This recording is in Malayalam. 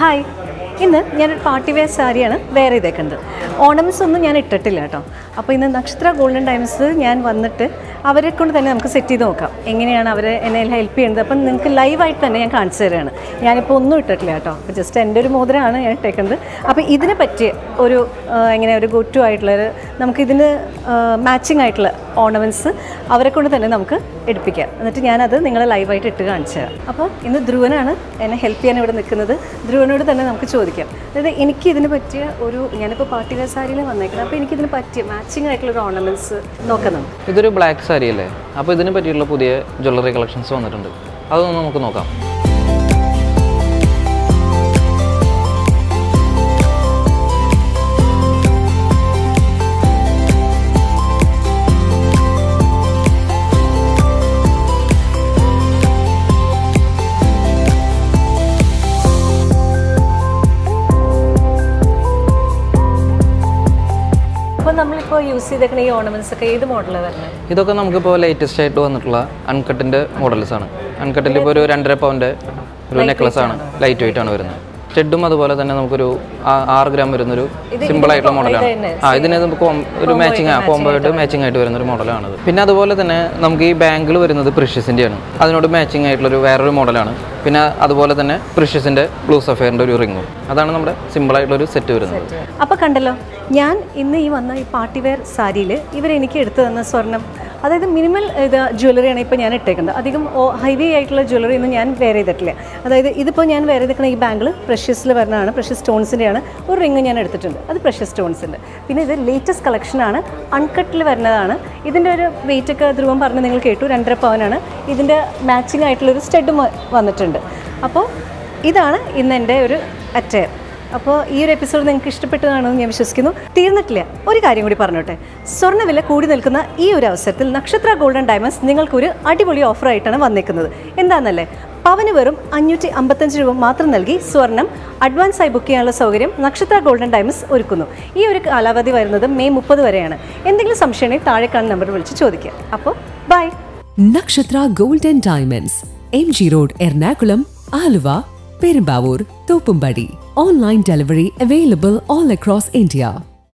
ഹായ് ഇന്ന് ഞാനൊരു പാർട്ടി വെയർ സാരിയാണ് വേറെ ഇതേക്കുന്നത് ഓർണമെൻറ്റ്സ് ഒന്നും ഞാൻ ഇട്ടിട്ടില്ല കേട്ടോ അപ്പോൾ ഇന്ന് നക്ഷത്ര ഗോൾഡൻ ടൈംസ് ഞാൻ വന്നിട്ട് അവരെ കൊണ്ട് തന്നെ നമുക്ക് സെറ്റ് ചെയ്ത് നോക്കാം എങ്ങനെയാണ് അവർ എന്നെ ഹെൽപ്പ് ചെയ്യുന്നത് അപ്പം നിങ്ങൾക്ക് ലൈവായിട്ട് തന്നെ ഞാൻ കാണിച്ചു തരാണ് ഞാനിപ്പോൾ ഒന്നും ഇട്ടിട്ടില്ല കേട്ടോ അപ്പോൾ ജസ്റ്റ് എൻ്റെ ഒരു മോതിരമാണ് ഞാൻ ഇട്ടേക്കുന്നത് അപ്പോൾ ഇതിനെ പറ്റിയ ഒരു ആ, എങ്ങനെ ഒരു ഗോ ടു ആയിട്ടുള്ളൊരു നമുക്കിതിന് മാച്ചിങ് ആയിട്ടുള്ള ഓർണമെൻറ്റ്സ് അവരെ കൊണ്ട് തന്നെ നമുക്ക് എടുപ്പിക്കാം എന്നിട്ട് ഞാനത് നിങ്ങളെ ലൈവായിട്ട് ഇട്ട് കാണിച്ചു തരാം അപ്പോൾ ഇന്ന് ധ്രുവനാണ് എന്നെ ഹെൽപ്പ് ചെയ്യാൻ ഇവിടെ നിൽക്കുന്നത് ധ്രുവനോട് തന്നെ നമുക്ക് ചോദിക്കാം അതായത് എനിക്ക് ഇതിന് പറ്റിയ ഒരു ഞാനിപ്പോൾ പാർട്ടി വെയർ സാരിയിൽ വന്നേക്കുന്നത് അപ്പോൾ എനിക്കിതിന് പറ്റിയ മാച്ചിങ് ആയിട്ടുള്ള ഒരു ഓർണമെൻറ്റ്സ് നോക്കാം നമുക്ക് ഇതൊരു ബ്ലാക്ക് സാരി അല്ലേ അപ്പോൾ ഇതിനെ പറ്റിയുള്ള പുതിയ ജ്വല്ലറി കളക്ഷൻസ് വന്നിട്ടുണ്ട് അതൊന്ന് നമുക്ക് നോക്കാം അപ്പോൾ നമ്മളിപ്പോൾ യൂസ് ചെയ്തേക്കുന്ന ഈ ഓർണമെൻറ്റ്സ് ഒക്കെ ഏത് മോഡലാണ് വരുന്നത് ഇതൊക്കെ നമുക്കിപ്പോൾ ലേറ്റസ്റ്റ് ആയിട്ട് വന്നിട്ടുള്ള അൺകട്ടിൻ്റെ മോഡൽസ് ആണ് അൺകട്ടിൽ ഇപ്പോൾ ഒരു രണ്ടര പൗണ്ട് ഒരു നെക്ലസ് ആണ് ലൈറ്റ് വെയിറ്റ് ആണ് വരുന്നത് സ്റ്റെഡും അതുപോലെ തന്നെ നമുക്കൊരു ആ- ആറ് ഗ്രാം വരുന്നൊരു സിമ്പിൾ ആയിട്ടുള്ള മോഡലാണ് തന്നെ, ആ ഇതിന് നമുക്ക് com- ഒരു മാച്ചിങ് ആ കോംബോ ആയിട്ട് മാച്ചിങ് ആയിട്ട് വരുന്ന ഒരു മോഡലാണിത് പിന്നെ അതുപോലെ തന്നെ നമുക്ക് ഈ ബാങ്കിൾ വരുന്നത് പ്രിഷ്യസിൻ്റെ ആണ് അതിനോട് മാച്ചിങ് ആയിട്ടുള്ള ഒരു വേറൊരു മോഡലാണ് പിന്നെ അതുപോലെ തന്നെ പ്രിഷ്യസിൻ്റെ ബ്ലൂ സഫയറിൻ്റെ ഒരു റിങ്ങും അതാണ് നമ്മുടെ സിമ്പിൾ ആയിട്ടുള്ള ഒരു സെറ്റ് വരുന്നത് അപ്പോൾ കണ്ടല്ലോ ഞാൻ ഇന്ന് ഈ വന്ന ഈ പാർട്ടി വെയർ സാരിയിൽ ഇവരെനിക്ക് എടുത്തു തന്ന സ്വർണം അതായത് മിനിമൽ ഇത് ജ്വല്ലറിയാണ് ഇപ്പോൾ ഞാൻ ഇട്ടേക്കുന്നത് അധികം ഹൈവി ആയിട്ടുള്ള ജ്വല്ലറി ഒന്നും ഞാൻ വെയർ ചെയ്തിട്ടില്ല അതായത് ഇതിപ്പോൾ ഞാൻ വെയർ ചെയ്തിരിക്കുന്ന ഈ ബാങ്കിൾ പ്രഷ്യസിൽ വരുന്നതാണ് പ്രഷ്യസ് സ്റ്റോൺസിൻ്റെയാണ് ഒരു റിങ് ഞാൻ എടുത്തിട്ടുണ്ട് അത് പ്രഷ്യസ് സ്റ്റോൺസിൻ്റെ പിന്നെ ഇത് ലേറ്റസ്റ്റ് കളക്ഷനാണ് അൺകട്ടിൽ വരുന്നതാണ് ഇതിൻ്റെ ഒരു വെയിറ്റ് ഒക്കെ ധ്രുവം പറഞ്ഞ് നിങ്ങൾ കേട്ടു രണ്ടര പവനാണ് ഇതിൻ്റെ മാച്ചിങ് ആയിട്ടുള്ളൊരു സ്റ്റെഡും വന്നിട്ടുണ്ട് അപ്പോൾ ഇതാണ് ഇന്ന് എൻ്റെ ഒരു അറ്റയർ അപ്പോൾ ഈ ഒരു എപ്പിസോഡ് നിങ്ങൾക്ക് ഇഷ്ടപ്പെട്ടതാണെന്ന് ഞാൻ വിശ്വസിക്കുന്നു തീർന്നിട്ടില്ല ഒരു കാര്യം കൂടി പറഞ്ഞോട്ടെ സ്വർണ്ണവില കൂടി നിൽക്കുന്ന ഈ ഒരു അവസരത്തിൽ നക്ഷത്ര ഗോൾഡൻ ഡയമണ്ട്സ് നിങ്ങൾക്കൊരു അടിപൊളി ഓഫറായിട്ടാണ് വന്നേക്കുന്നത് എന്താണെന്നല്ലേ പവന് വെറും അഞ്ഞൂറ്റി അമ്പത്തഞ്ച് രൂപ മാത്രം നൽകി സ്വർണം അഡ്വാൻസ് ആയി ബുക്ക് ചെയ്യാനുള്ള സൗകര്യം നക്ഷത്ര ഗോൾഡൻ ഡയമണ്ട്സ് ഒരുക്കുന്നു ഈ ഒരു കാലാവധി വരുന്നത് മെയ് മുപ്പത് വരെയാണ് എന്തെങ്കിലും സംശയമുണ്ടെങ്കിൽ താഴെ കാണുന്ന നമ്പർ വിളിച്ച് ചോദിക്കുക അപ്പോൾ by Nakshatra Gold and Diamonds, MG Road, Ernakulam, Aluva, Perumbavoor, Thoppambadi. Online delivery available all across India.